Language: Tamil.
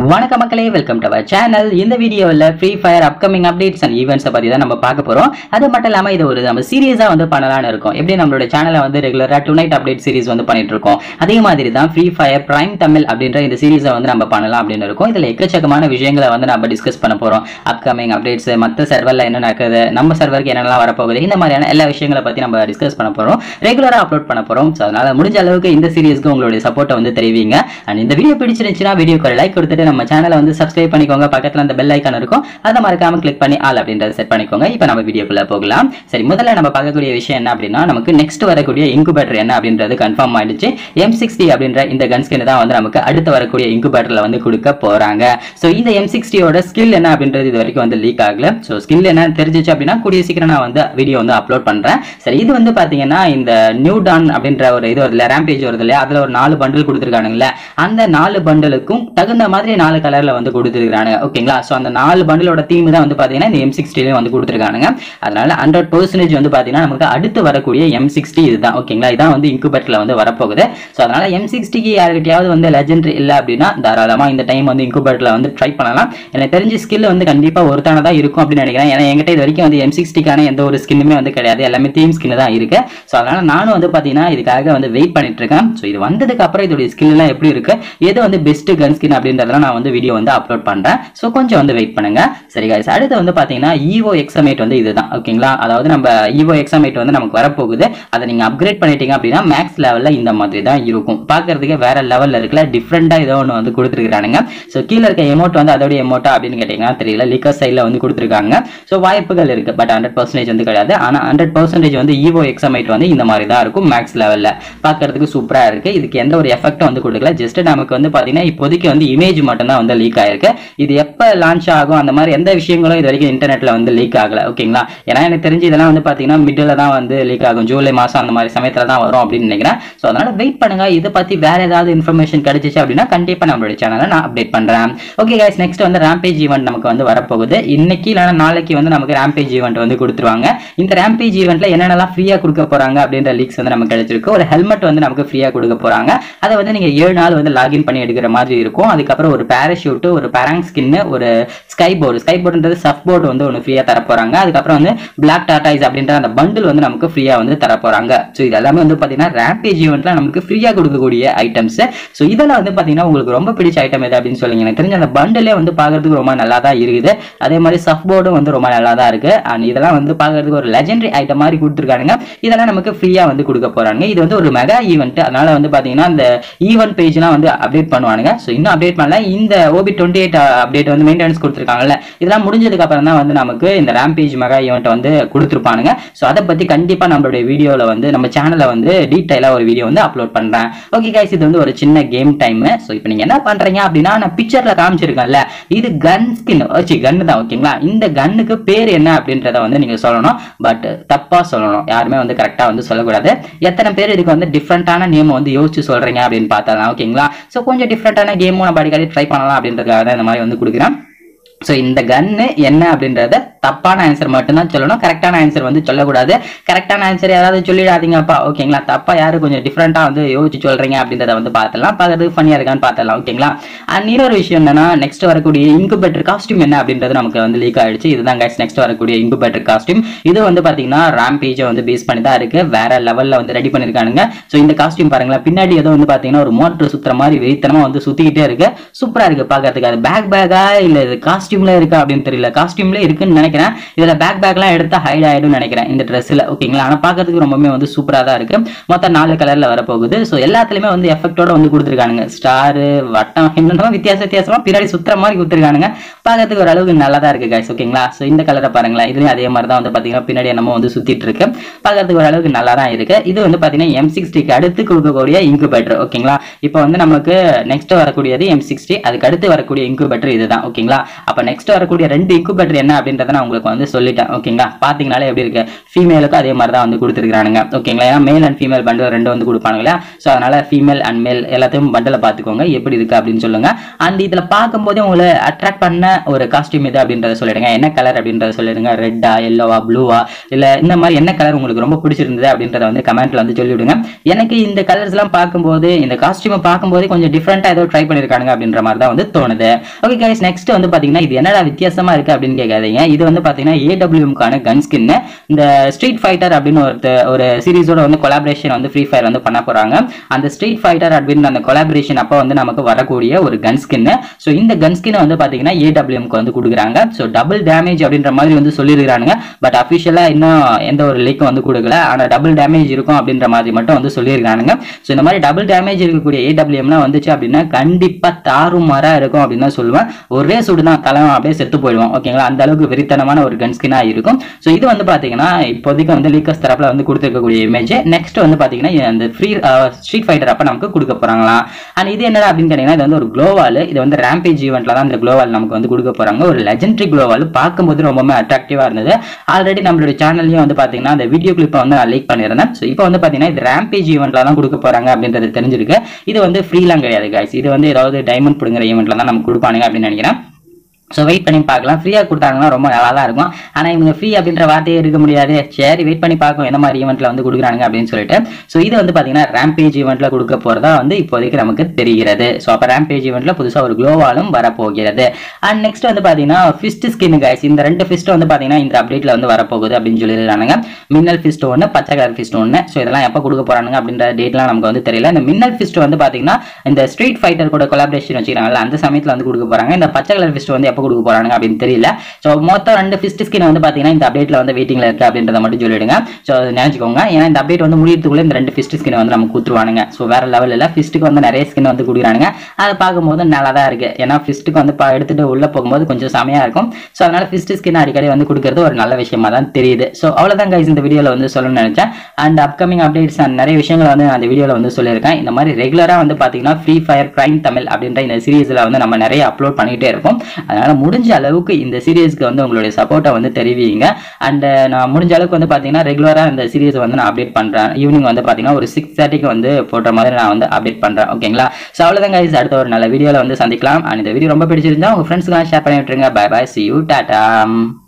வணக்க மக்களே வெல்கம் டு அவர் சேனல் இந்த வீடியோவில் Free Fire upcoming updates and ஈவெண்ட்ஸை பற்றி தான் நம்ம பார்க்க போகிறோம் அது மட்டும் இல்லாமல் இது ஒரு நம்ம சீரியஸாக வந்து பண்ணலாம்னு இருக்கோம் எப்படி நம்மளோட சேனலை வந்து ரெகுலராக டு நைட் அப்டேட் சீரிஸ் வந்து பண்ணிட்டு இருக்கோம் அதே மாதிரி தான் ஃப்ரீ ஃபயர் பிரைம் தமிழ் அப்படின்ற இந்த சீரிஸை வந்து நம்ம பண்ணலாம் அப்படின்னு இருக்கோம் இதில் எக்கச்சக்கமான விஷயங்களை வந்து நம்ம டிஸ்கஸ் பண்ண போகிறோம் அப்கமிங் அப்டேட்ஸ் மற்ற சர்வரில் என்ன நடக்குது நம்ம சர்வருக்கு என்னெல்லாம் வரப்போகுது இந்த மாதிரியான எல்லா விஷயங்களை பற்றி நம்ம டிஸ்கஸ் பண்ண போகிறோம் ரெகுலராக அப்லோட் பண்ண போகிறோம் ஸோ அதனால் முடிஞ்ச அளவுக்கு இந்த சீரிஸ்க்கு உங்களுடைய சப்போர்ட்டை வந்து தெரிவிங்க அண்ட் இந்த வீடியோ பிடிச்சிருந்துச்சுன்னா வீடியோக்கு ஒரு லைக் கொடுத்துட்டு நம்ம சேனலை வந்து சப்ஸ்கிரைப் பண்ணிக்கோங்க பக்கத்தில் அந்த பெல் ஐக்கான் இருக்கும் அதை மறக்காம கிளிக் பண்ணி ஆல் அப்படின்றத செட் பண்ணிக்கோங்க இப்போ நம்ம வீடியோக்குள்ள போகலாம் சரி முதல்ல நம்ம பார்க்கக்கூடிய விஷயம் என்ன அப்படின்னா நமக்கு நெக்ஸ்ட் வரக்கூடிய இன்குபேட்டர் என்ன அப்படின்றது கன்ஃபார்ம் ஆயிடுச்சு எம் சிக்ஸ்டி அப்படின்ற இந்த கன் ஸ்கின் தான் வந்து நமக்கு அடுத்து வரக்கூடிய இன்குபேட்டர்ல வந்து கொடுக்க போறாங்க ஸோ இந்த எம் சிக்ஸ்டியோட ஸ்கில் என்ன அப்படின்றது இது வரைக்கும் வந்து லீக் ஆகல ஸோ ஸ்கில் என்ன தெரிஞ்சிச்சு அப்படின்னா கூடிய சீக்கிரம் நான் வந்து வீடியோ வந்து அப்லோட் பண்றேன் சரி இது வந்து பாத்தீங்கன்னா இந்த நியூ டான் அப்படின்ற ஒரு இது வருது ரேம்பேஜ் வருது இல்லையா அதுல ஒரு நாலு பண்டில் கொடுத்துருக்கானுங்களே அந்த நாலு பண்டலுக்கும் தகுந்த மாதிரி நாலு கலர்ல வந்து கொடுத்துருக்கானுங்க ஓகேங்களா ஸோ அந்த நாலு பண்டலோட தீம் தான் வந்து பாத்தீங்கன்னா இந்த எம் சிக்ஸ்டிலையும் வந்து கொடுத்துருக்கானுங்க அதனால ஹண்ட்ரட் பர்சன்டேஜ் வந்து பாத்தீங்கன்னா நமக்கு அடுத்து வரக்கூடிய எம் சிக்ஸ்டி இதுதான் ஓகேங்களா இதான் வந்து இன்குபேட்டர்ல வந்து வரப்போகுது ஸோ அதனால எம் சிக்ஸ்டிக்கு யாருக்கிட்டையாவது வந்து லெஜெண்டரி இல்லை அப்படின்னா தாராளமா இந்த டைம் வந்து இன்குபேட்டர்ல வந்து ட்ரை பண்ணலாம் எனக்கு தெரிஞ்ச ஸ்கில் வந்து கண்டிப்பா ஒருத்தானதா இருக்கும் அப்படின்னு நினைக்கிறேன் ஏன்னா என்கிட்ட இது வரைக்கும் வந்து எம் சிக்ஸ்டிக்கான எந்த ஒரு ஸ்கின்னுமே வந்து கிடையாது எல்லாமே தீம் ஸ்கின் தான் இருக்கு ஸோ அதனால நானும் வந்து பாத்தீங்கன்னா இதுக்காக வந்து வெயிட் பண்ணிட்டு இருக்கேன் ஸோ இது வந்ததுக்கு அப்புறம் இதோட ஸ்கில் எல்லாம் எப்படி இருக்கு எது வந்து பெஸ்ட் கன் ஸ்கின் அப்படின்றதெல்லாம் நான் வந்து வீடியோ வந்து அப்லோட் பண்றேன் ஸோ கொஞ்சம் வந்து வெயிட் பண்ணுங்க சரி guys அடுத்து வந்து பாத்தீங்கன்னா ஈவோ எக்ஸமேட் வந்து இதுதான் ஓகேங்களா அதாவது நம்ம ஈவோ எக்ஸமேட் வந்து நமக்கு வரப்போகுது அதை நீங்க அப்கிரேட் பண்ணிட்டீங்க அப்படின்னா மேக்ஸ் லெவல்ல இந்த மாதிரி தான் இருக்கும் பார்க்கறதுக்கு வேற லெவல்ல இருக்குல்ல டிஃப்ரெண்டா ஏதோ ஒன்று வந்து கொடுத்துருக்கானுங்க ஸோ கீழே இருக்க எமௌண்ட் வந்து அதோட எமௌண்ட்டா அப்படின்னு கேட்டீங்கன்னா தெரியல லிக்கர் சைடில் வந்து கொடுத்துருக்காங்க ஸோ வாய்ப்புகள் இருக்கு பட் ஹண்ட்ரட் பர்சன்டேஜ் வந்து கிடையாது ஆனால் ஹண்ட்ரட் பர்சன்டேஜ் வந்து ஈவோ எக்ஸமேட் வந்து இந்த மாதிரி தான் இருக்கும் மேக்ஸ் லெவலில் பார்க்கறதுக்கு சூப்பராக இருக்கு இதுக்கு எந்த ஒரு எஃபெக்டும் வந்து கொடுக்கல ஜஸ்ட் நமக்கு வந்து பார்த்தீங்கன்னா இப்போதைக்கு வந்து இமேஜ் மட்டும் தான் வந்து லீக் ஆயிருக்கு இது எப்போ லான்ச் ஆகும் அந்த மாதிரி எந்த விஷயங்களும் இது வரைக்கும் இன்டர்நெட்ல வந்து லீக் ஆகல ஓகேங்களா ஏன்னா எனக்கு தெரிஞ்சு இதெல்லாம் வந்து பார்த்தீங்கன்னா மிடில் தான் வந்து லீக் ஆகும் ஜூலை மாதம் அந்த மாதிரி சமயத்தில் தான் வரும் அப்படின்னு நினைக்கிறேன் ஸோ அதனால வெயிட் பண்ணுங்க இதை பற்றி வேற ஏதாவது இன்ஃபர்மேஷன் கிடைச்சிச்சு அப்படின்னா கண்டிப்பாக நம்மளுடைய சேனலை நான் அப்டேட் பண்ணுறேன் ஓகே guys நெக்ஸ்ட் வந்து ரேம்பேஜ் ஈவெண்ட் நமக்கு வந்து வரப்போகுது இன்னைக்கு இல்லைனா நாளைக்கு வந்து நமக்கு ரேம்பேஜ் ஈவெண்ட் வந்து கொடுத்துருவாங்க இந்த ரேம்பேஜ் ஈவெண்ட்ல என்னென்னலாம் ஃப்ரீயாக கொடுக்க போறாங்க அப்படின்ற லீக்ஸ் வந்து நமக்கு கிடைச்சிருக்கு ஒரு ஹெல்மெட் வந்து நமக்கு ஃப்ரீயாக கொடுக்க போறாங்க அதை வந்து நீங்க ஏழு நாள் வந்து லாகின் பண்ணி எடுக்கிற மாதிரி இருக்கும் அதுக்கப்புறம் ஒரு பேராஷூட் ஒரு பேராங் ஸ்கின்னு ஒரு ஸ்கை போர்டு ஸ்கை போர்டுன்றது சஃப் போர்டு வந்து ஒன்று ஃப்ரீயாக தர போறாங்க அதுக்கப்புறம் வந்து பிளாக் டாட்டாய்ஸ் அப்படின்ற அந்த பண்டில் வந்து நமக்கு ஃப்ரீயாக வந்து தர போறாங்க ஸோ இது எல்லாமே வந்து பார்த்தீங்கன்னா ரேம்பேஜ் ஈவெண்ட்ல நமக்கு ஃப்ரீயாக கொடுக்கக்கூடிய ஐட்டம்ஸ் ஸோ இதெல்லாம் வந்து பார்த்தீங்கன்னா உங்களுக்கு ரொம்ப பிடிச்ச ஐட்டம் எது அப்படின்னு சொல்லுங்க எனக்கு தெரிஞ்ச அந்த பண்டிலே வந்து பார்க்கறதுக்கு ரொம்ப நல்லா தான் இருக்குது அதே மாதிரி சஃப் போர்டும் வந்து ரொம்ப நல்லா தான் இருக்கு அண்ட் இதெல்லாம் வந்து பார்க்கறதுக்கு ஒரு லெஜெண்டரி ஐட்டம் மாதிரி கொடுத்துருக்கானுங்க இதெல்லாம் நமக்கு ஃப்ரீயாக வந்து கொடுக்க போறாங்க இது வந்து ஒரு மெகா ஈவெண்ட் அதனால வந்து பார்த்தீங்கன்னா அந்த ஈவெண்ட் பேஜ்லாம் வந்து அப்டேட் பண்ணுவானுங்க ஸோ இன்னும் அப்டேட் பண்ணல இந்த ஓபி டுவெண்ட்டி எயிட் அப்டேட் வந்து மெயின்டெனன்ஸ் கொடுத்துருக்காங்கல்ல இதெல்லாம் முடிஞ்சதுக்கு அப்புறம் தான் வந்து நமக்கு இந்த ரேம்பேஜ் மெகா ஈவெண்ட் வந்து கொடுத்துருப்பானுங்க ஸோ அதை பற்றி கண்டிப்பாக நம்மளுடைய வீடியோவில் வந்து நம்ம சேனலில் வந்து டீட்டெயிலாக ஒரு வீடியோ வந்து அப்லோட் பண்ணுறேன் ஓகே கைஸ் இது வந்து ஒரு சின்ன கேம் டைம் ஸோ இப்போ நீங்கள் என்ன பண்ணுறீங்க அப்படின்னா நான் பிக்சரில் காமிச்சிருக்கேன்ல இது கன் ஸ்கின் வச்சு கன்னு தான் ஓகேங்களா இந்த கன்னுக்கு பேர் என்ன அப்படின்றத வந்து நீங்கள் சொல்லணும் பட் தப்பாக சொல்லணும் யாருமே வந்து கரெக்டாக வந்து சொல்லக்கூடாது எத்தனை பேர் இதுக்கு வந்து டிஃப்ரெண்ட்டான நேம் வந்து யோசிச்சு சொல்கிறீங்க அப்படின்னு பார்த்தா ஓகேங்களா ஸோ கொஞ்சம் டிஃப்ரெண்ட்டான கேமும் நம்ம அடிக்கடி ட்ரை பண்ணலாம் அப்படின்றதுக்காக தான் இந்த மாதிரி வந்து கொடுக்குறேன் ஸோ இந்த கன்னு என்ன அப்படின்றத தப்பான ஆன்சர் மட்டும்தான் சொல்லணும் கரெக்டான ஆன்சர் வந்து சொல்லக்கூடாது கரெக்டான ஆன்சர் யாராவது சொல்லிடாதீங்கப்பா ஓகேங்களா தப்பா யாரு கொஞ்சம் டிஃப்ரெண்ட்டாக வந்து யோசிச்சு சொல்றீங்க அப்படின்றத வந்து பார்த்துலாம் பார்க்கறதுக்கு ஃபனியாக இருக்கான்னு பார்த்துலாம் ஓகேங்களா அண்ட் இன்னொரு விஷயம் என்னன்னா நெக்ஸ்ட் வரக்கூடிய இன்குபேட்டர் காஸ்டியூம் என்ன அப்படின்றது நமக்கு வந்து லீக் ஆயிடுச்சு இதுதான் கைஸ் நெக்ஸ்ட் வரக்கூடிய இன்குபேட்டர் காஸ்டியூம் இது வந்து பார்த்தீங்கன்னா ரேம் பேஜை வந்து பேஸ் பண்ணி தான் இருக்கு வேற லெவலில் வந்து ரெடி பண்ணியிருக்கானுங்க ஸோ இந்த காஸ்டியூம் பாருங்களேன் பின்னாடி ஏதோ வந்து பார்த்தீங்கன்னா ஒரு மோட்டர் சுத்துற மாதிரி வெறித்தனமா வந்து சுத்திக்கிட்டே இருக்கு சூப்பரா இருக்கு பார்க்கறதுக்கு அது பேக் பேக்கா இல்ல இது காஸ்டியூம்ல இருக்கா அப்படின்னு தெரியல காஸ்டியூம்ல இருக்குன்னு நினைக்கிறேன் இதுல பேக் பேக்லாம் எடுத்தா ஹைட் ஆயிடும் நினைக்கிறேன் இந்த ட்ரெஸ்ல ஓகேங்களா ஆனா பார்க்கறதுக்கு ரொம்பவே வந்து சூப்பரா தான் இருக்கு மொத்தம் நாலு கலர்ல வரப்போகுது ஸோ எல்லாத்துலயுமே வந்து எஃபெக்டோட வந்து கொடுத்துருக்கானுங்க ஸ்டாரு வட்டம் என்னென்னமோ வித்தியாச வித்தியாசமா பின்னாடி சுத்துற மாதிரி கொடுத்துருக்கானுங்க பார்க்கறதுக்கு ஓரளவுக்கு நல்லா தான் இருக்கு guys ஓகேங்களா ஸோ இந்த கலரை பாருங்களேன் இதுலயும் அதே மாதிரி தான் வந்து பாத்தீங்கன்னா பின்னாடி என்னமோ வந்து சுத்திட்டு இருக்கு பார்க்கறதுக்கு ஓரளவுக்கு நல்லா தான் இருக்கு இது வந்து பாத்தீங்கன்னா எம் சிக்ஸ்டிக்கு அடுத்து கொடுக்கக்கூடிய இன்குபேட்டர் ஓகேங்களா இப்போ வந்து நமக்கு நெக்ஸ்ட் வரக்கூடியது எம் சிக்ஸ்டி அதுக்கு அடுத்து வரக்கூடிய இன்குபேட்டர் இதுதான் ஓகேங்களா அப்ப நெக்ஸ்ட் வரக்கூடிய ரெண்டு இன்குபேட்டர் என்ன அப்படின்றத நான் உங்களுக்கு வந்து சொல்லிட்டேன் ஓகேங்களா பார்த்தீங்கனாலே எப்படி இருக்கு ஃபீமேலுக்கும் அதே மாதிரி தான் வந்து கொடுத்துருக்கானுங்க ஓகேங்களா ஏன்னா மேல் அண்ட் ஃபீமேல் பண்டில் ரெண்டு வந்து கொடுப்பானுங்களா ஸோ அதனால ஃபீமேல் அண்ட் மேல் எல்லாத்தையும் பண்டில் பார்த்துக்கோங்க எப்படி இருக்கு அப்படின்னு சொல்லுங்க அண்ட் இதில் பார்க்கும்போது உங்களை அட்ராக்ட் பண்ண ஒரு காஸ்டியூம் இது அப்படின்றத சொல்லிடுங்க என்ன கலர் அப்படின்றத சொல்லிடுங்க ரெட்டா எல்லோவா ப்ளூவா இல்லை இந்த மாதிரி என்ன கலர் உங்களுக்கு ரொம்ப பிடிச்சிருந்தது அப்படின்றத வந்து கமெண்ட்ல வந்து சொல்லிவிடுங்க எனக்கு இந்த கலர்ஸ் எல்லாம் பார்க்கும்போது இந்த காஸ்டியூமை பார்க்கும்போது கொஞ்சம் டிஃப்ரெண்ட்டாக ஏதோ ட்ரை பண்ணியிருக்காங்க அப்படின்ற மாதிரி தான் வந்து தோணுது ஓகே கைஸ் நெக்ஸ்ட் வந்து பார்த்தீங்கன்னா இது என்னடா வித்தியாசமா இருக்கு அப்படின்னு கேட்காதீங்க இது வந்து பார்த்தீங்கன்னா ஏடபிள்யூம்கான கன் ஸ்கின்னு இந்த ஸ்ட்ரீட் ஃபைட்டர் அப்படின்னு ஒரு ஒரு சீரிஸோட வந்து கொலாபரேஷன் வந்து ஃப்ரீ ஃபயர் வந்து பண்ண போறாங்க அந்த ஸ்ட்ரீட் ஃபைட்டர் அப்படின்னு அந்த கொலாபரேஷன் அப்போ வந்து நமக்கு வரக்கூடிய ஒரு கன் ஸ்கின்னு ஸோ இந்த கன் ஸ்கின் வந்து பார்த்தீங்கன்னா ஏடபிள்யூம்க்கு வந்து கொடுக்குறாங்க ஸோ டபுள் டேமேஜ் அப்படின்ற மாதிரி வந்து சொல்லியிருக்காங்க பட் அஃபிஷியலாக இன்னும் எந்த ஒரு லீக்கும் வந்து கொடுக்கல ஆனால் டபுள் டேமேஜ் இருக்கும் அப்படின்ற மாதிரி மட்டும் வந்து சொல்லியிருக்காங்க ஸோ இந்த மாதிரி டபுள் டேமேஜ் இருக்கக்கூடிய ஏடபிள்யூஎம்லாம் வந்துச்சு அப்படின்னா கண்டிப்பாக தாறுமாறா இருக்கும் அப்படின்னு தான் சொல்லுவேன் ஒரே சுடு தான் தலைவன் அப்படியே செத்து போயிடுவோம் ஓகேங்களா அந்த அளவுக்கு வெறித்தனமான ஒரு கன் ஸ்கின்னாக இருக்கும் ஸோ இது வந்து பார்த்தீங்கன்னா இப்போதைக்கு வந்து லீக்கர்ஸ் தரப்பில் வந்து கொடுத்துருக்கக்கூடிய இமேஜ் நெக்ஸ்ட் வந்து பார்த்தீங்கன்னா அந்த ஃப்ரீ ஸ்ட்ரீட் ஃபைட்டர் அப்போ நமக்கு கொடுக்க போகிறாங்களாம் அண்ட் இது என்னடா அப்படின்னு கேட்டிங்கன்னா இது வந்து ஒரு க்ளோவால் இது வந்து ரேம்பேஜ் ஈவெண்ட்டில் தான் இந்த க்ளோவால் நமக்கு வந்து கொடுக்க போகிறாங்க ஒரு லெஜெண்டரி க்ளோவால் பார்க்கும்போது ரொம்பவே அட்ராக்டிவாக இருந்தது ஆல்ரெடி நம்மளுடைய சேனல்லையும் வந்து பார்த்தீங்கன்னா அந்த வீடியோ கிளிப்பை வந்து நான் லைக் பண்ணியிருந்தேன் ஸோ இப்போ வந்து பார்த்தீங்கன்னா இது ரேம்பேஜ் ஈவெண்ட்டில் தான் கொடுக்க போகிறாங்க அப்படின்றது தெரிஞ்சிருக்கு இது வந்து ஃப்ரீலாம் கிடையாது guys இது வந்து ஏதாவது டைமண்ட் பிடுங்குற ஈவெண்ட்டில் தான் நமக்கு கொடுப்பானுங்க அப்படின்னு நினைக்கிறேன் ஸோ வெயிட் பண்ணி பார்க்கலாம் ஃப்ரீயாக கொடுத்தாங்கன்னா ரொம்ப நல்லா தான் இருக்கும் ஆனால் இவங்க ஃப்ரீ அப்படின்ற வார்த்தையே இருக்க முடியாது சரி வெயிட் பண்ணி பார்க்கும் எந்த மாதிரி ஈவெண்ட்டில் வந்து கொடுக்குறாங்க அப்படின்னு சொல்லிட்டு ஸோ இது வந்து பார்த்தீங்கன்னா ரேம்பேஜ் ஈவெண்ட்டில் கொடுக்க போகிறதா வந்து இப்போதைக்கு நமக்கு தெரிகிறது ஸோ அப்போ ரேம்பேஜ் ஈவெண்ட்டில் புதுசாக ஒரு க்ளோவாலும் வரப்போகிறது அண்ட் நெக்ஸ்ட் வந்து பார்த்தீங்கன்னா ஃபிஸ்ட் ஸ்கின் கைஸ் இந்த ரெண்டு ஃபிஸ்ட் வந்து பார்த்தீங்கன்னா இந்த அப்டேட்டில் வந்து வரப்போகுது அப்படின்னு சொல்லியிருக்காங்க மின்னல் ஃபிஸ்ட் ஒன்று பச்சை கலர் ஃபிஸ்ட் ஒன்று ஸோ இதெல்லாம் எப்போ கொடுக்க போகிறாங்க அப்படின்ற டேட்லாம் நமக்கு வந்து தெரியல இந்த மின்னல் ஃபிஸ்ட் வந்து பார்த்தீங்கன்னா இந்த ஸ்ட்ரீட் ஃபைட்டர் கூட கொலாபரேஷன் வச்சுக்கிறாங்கல்ல அந்த சமயத்தில் வந்து கொடுக்க போகிறாங்க இந்த பச்சை கலர் ஃபிஸ்ட் வந்து எப்போ கொடுக்க போகிறாங்க அப்படின்னு தெரியல ஸோ மொத்தம் ரெண்டு ஃபிஸ்ட் ஸ்கின் வந்து பார்த்தீங்கன்னா இந்த அப்டேட்டில் வந்து வெயிட்டிங்கில் இருக்குது அப்படின்றத மட்டும் சொல்லிடுங்க ஸோ நினச்சிக்கோங்க ஏன்னா இந்த அப்டேட் வந்து முடியறதுக்குள்ள இந்த ரெண்டு ஃபிஸ்ட் ஸ்கின் வந்து நம்ம கொடுத்துருவானுங்க ஸோ வேற லெவலில் ஃபிஸ்ட்டுக்கு வந்து நிறைய ஸ்கின் வந்து கொடுக்குறானுங்க அதை பார்க்கும்போது நல்லா தான் இருக்கு ஏன்னா ஃபிஸ்ட்டுக்கு வந்து பா- எடுத்துட்டு உள்ள போகும்போது கொஞ்சம் செமையாக இருக்கும் ஸோ அதனால ஃபிஸ்ட் ஸ்கின் அடிக்கடி வந்து கொடுக்கறது ஒரு நல்ல விஷயமா தான் தெரியுது ஸோ அவ்வளோதான் கைஸ் இந்த வீடியோவில் வந்து சொல்லணும்னு நினைச்சேன் அண்ட் அப்கமிங் அப்டேட்ஸ் அண்ட் நிறைய விஷயங்கள் வந்து நான் அந்த வீடியோவில் வந்து சொல்லியிருக்கேன் இந்த மாதிரி ரெகுலராக வந்து பார்த்தீங்கன்னா ஃப்ரீ ஃபயர் பிரைம் தமிழ் அப்படின்ற இந்த சீரீஸில் வந்து நம்ம நிறைய அப்லோட் பண்ணிகிட்டே இருப்போம் அதனால முடிஞ்ச அளவுக்கு இந்த சீரீஸ்க்கு வந்து உங்களுடைய சப்போர்ட்டை வந்து தெரிவிங்க அண்ட் நான் முடிஞ்ச அளவுக்கு வந்து பார்த்தீங்கன்னா ரெகுலராக இந்த சீரீஸ் வந்து நான் அப்டேட் பண்ணுறேன் ஈவினிங் வந்து பார்த்தீங்கன்னா ஒரு சிக்ஸ் தேர்ட்டிக்கு வந்து போடுற மாதிரி நான் வந்து அப்டேட் பண்ணுறேன் ஓகேங்களா ஸோ அவ்வளோதான் guys அடுத்த ஒரு நல்ல வீடியோவில் வந்து சந்திக்கலாம் அண்ட் இந்த வீடியோ ரொம்ப பிடிச்சிருந்தா உங்கள் ஃப்ரெண்ட்ஸ்க்கு ஷேர் பண்ணி விட்டுருங்க bye bye see you tata